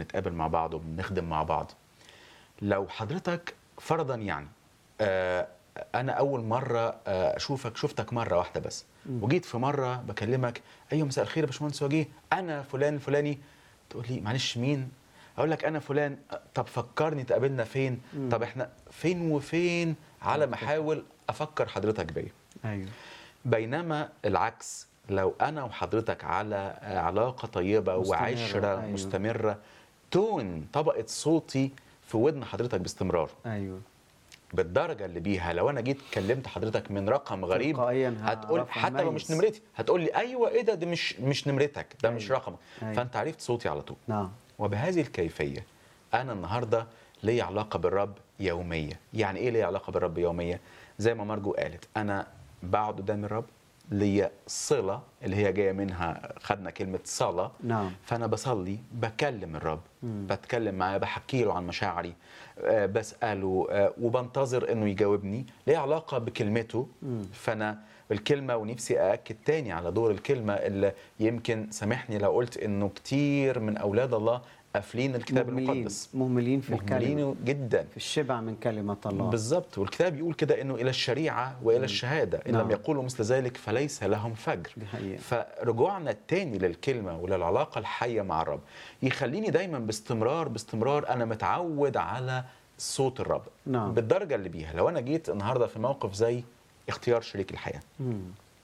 بنتقابل مع بعض وبنخدم مع بعض لو حضرتك فرضا يعني آه، انا اول مره آه، اشوفك شفتك مره واحده بس وجيت في مره بكلمك ايوه مساء الخير يا باشمهندس وجيه انا فلان الفلاني تقول لي معلش مين اقول لك انا فلان أه، طب فكرني تقابلنا فين طب احنا فين وفين على ما احاول افكر حضرتك بيا ايوه بينما العكس لو انا وحضرتك على علاقه طيبه مستمرة، وعشره أيوة. مستمره تون طبقه صوتي في ودن حضرتك باستمرار ايوه بالدرجه اللي بيها لو انا جيت كلمت حضرتك من رقم غريب تلقائياً هتقول هعرف حتى لو مش أميز. نمرتي هتقول لي ايوه ايه ده ده مش مش نمرتك ده مش أيوة. رقمك أيوة. فانت عرفت صوتي على طول نعم وبهذه الكيفيه انا النهارده لي علاقه بالرب يوميه يعني ايه لي علاقه بالرب يوميه زي ما مرجو قالت انا بقعد قدام الرب ليا صله اللي هي جايه منها خدنا كلمه صلاه نعم. فانا بصلي بكلم الرب بتكلم معاه بحكي له عن مشاعري آه، بساله آه، وبنتظر انه يجاوبني ليه علاقه بكلمته فانا الكلمه ونفسي ااكد تاني على دور الكلمه اللي يمكن سامحني لو قلت انه كتير من اولاد الله قافلين الكتاب مهملين المقدس مهملين في الكلمه مهملينه جدا في الشبع من كلمه الله بالظبط والكتاب يقول كده انه الى الشريعه والى الشهاده ان نعم. لم يقولوا مثل ذلك فليس لهم فجر دي حقيقة. فرجوعنا التاني للكلمه وللعلاقه الحيه مع الرب يخليني دايما باستمرار باستمرار انا متعود على صوت الرب نعم. بالدرجه اللي بيها لو انا جيت النهارده في موقف زي اختيار شريك الحياه مم.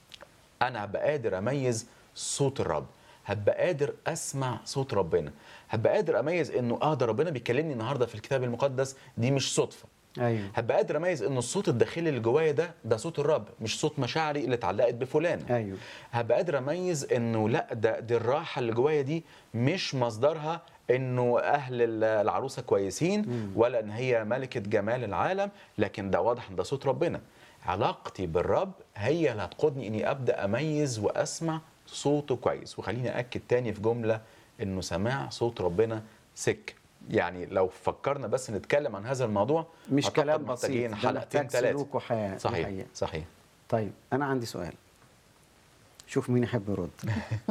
انا هبقى قادر اميز صوت الرب هبقى قادر اسمع صوت ربنا هبقى قادر اميز انه اه ده ربنا بيكلمني النهارده في الكتاب المقدس دي مش صدفه ايوه هبقى قادر اميز ان الصوت الداخلي اللي جوايا ده ده صوت الرب مش صوت مشاعري اللي اتعلقت بفلان ايوه هبقى قادر اميز انه لا ده دي الراحه اللي جوايا دي مش مصدرها انه اهل ال- العروسه كويسين ولا ان هي ملكه جمال العالم لكن ده واضح ان ده صوت ربنا علاقتي بالرب هي اللي هتقودني اني ابدا اميز واسمع صوته كويس وخليني اكد تاني في جمله انه سماع صوت ربنا سك يعني لو فكرنا بس نتكلم عن هذا الموضوع مش أعتقد كلام بسيط محتاجين ده حلقتين محتاج ثلاثه سلوك وحياه دي صحيح حقيقة. صحيح طيب انا عندي سؤال شوف مين يحب يرد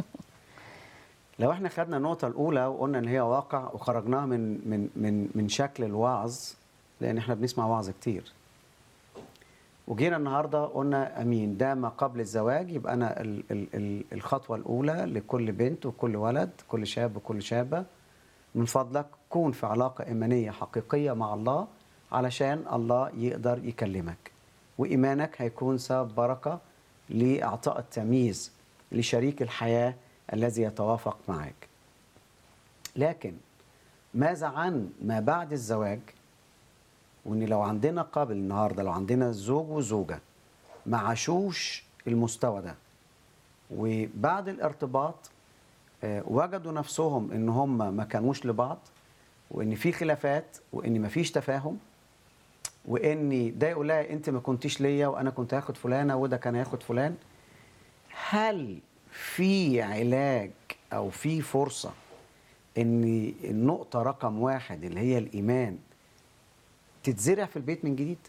لو احنا خدنا النقطة الأولى وقلنا إن هي واقع وخرجناها من من من من شكل الوعظ لأن احنا بنسمع وعظ كتير. وجينا النهارده قلنا أمين ده ما قبل الزواج يبقى أنا ال ال ال الخطوة الأولى لكل بنت وكل ولد كل شاب وكل شابة من فضلك كون في علاقة إيمانية حقيقية مع الله علشان الله يقدر يكلمك وإيمانك هيكون سبب بركة لإعطاء التمييز لشريك الحياة الذي يتوافق معك لكن ماذا عن ما بعد الزواج وان لو عندنا قابل النهارده لو عندنا زوج وزوجه ما عاشوش المستوى ده وبعد الارتباط آه، وجدوا نفسهم ان هم ما كانوش لبعض وان في خلافات وان ما فيش تفاهم وان ده يقول لها انت ما كنتيش ليا وانا كنت هاخد فلانه وده كان هياخد فلان هل في علاج او في فرصه ان النقطه رقم واحد اللي هي الايمان تتزرع في البيت من جديد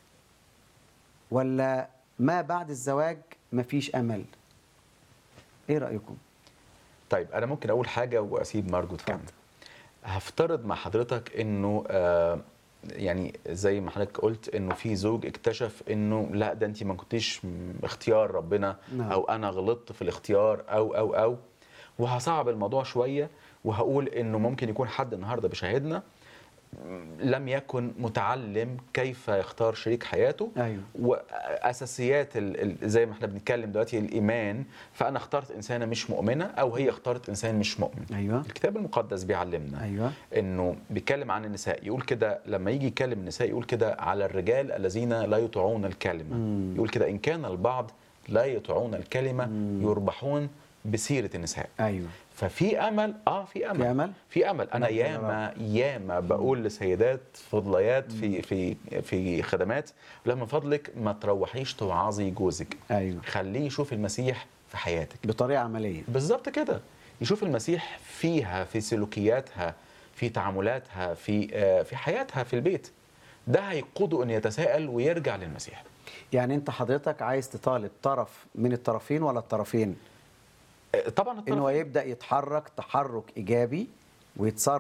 ولا ما بعد الزواج مفيش امل ايه رايكم طيب انا ممكن اقول حاجه واسيب مارجو تكمل اتفضل. هفترض مع حضرتك انه آه يعني زي ما حضرتك قلت انه في زوج اكتشف انه لا ده انت ما كنتيش م- اختيار ربنا نعم. او انا غلطت في الاختيار او او او وهصعب الموضوع شويه وهقول انه ممكن يكون حد النهارده بيشاهدنا لم يكن متعلم كيف يختار شريك حياته أيوه. واساسيات ال- ال- زي ما احنا بنتكلم دلوقتي الايمان فانا اخترت انسانه مش مؤمنه او هي اختارت انسان مش مؤمن ايوه الكتاب المقدس بيعلمنا ايوه انه بيتكلم عن النساء يقول كده لما يجي يكلم النساء يقول كده على الرجال الذين لا يطيعون الكلمه مم. يقول كده ان كان البعض لا يطيعون الكلمه يربحون بسيره النساء ايوه ففي امل اه في امل في أمل؟ في امل انا نعم، يا ياما ياما بقول لسيدات فضليات في في في خدمات لا من فضلك ما تروحيش توعظي جوزك ايوه خليه يشوف المسيح في حياتك بطريقه عمليه بالظبط كده يشوف المسيح فيها في سلوكياتها في تعاملاتها في آه، في حياتها في البيت ده هيقوده ان يتساءل ويرجع للمسيح يعني انت حضرتك عايز تطالب طرف من الطرفين ولا الطرفين آه، طبعا ان هو الطرف يبدا يتحرك تحرك ايجابي ويتصرف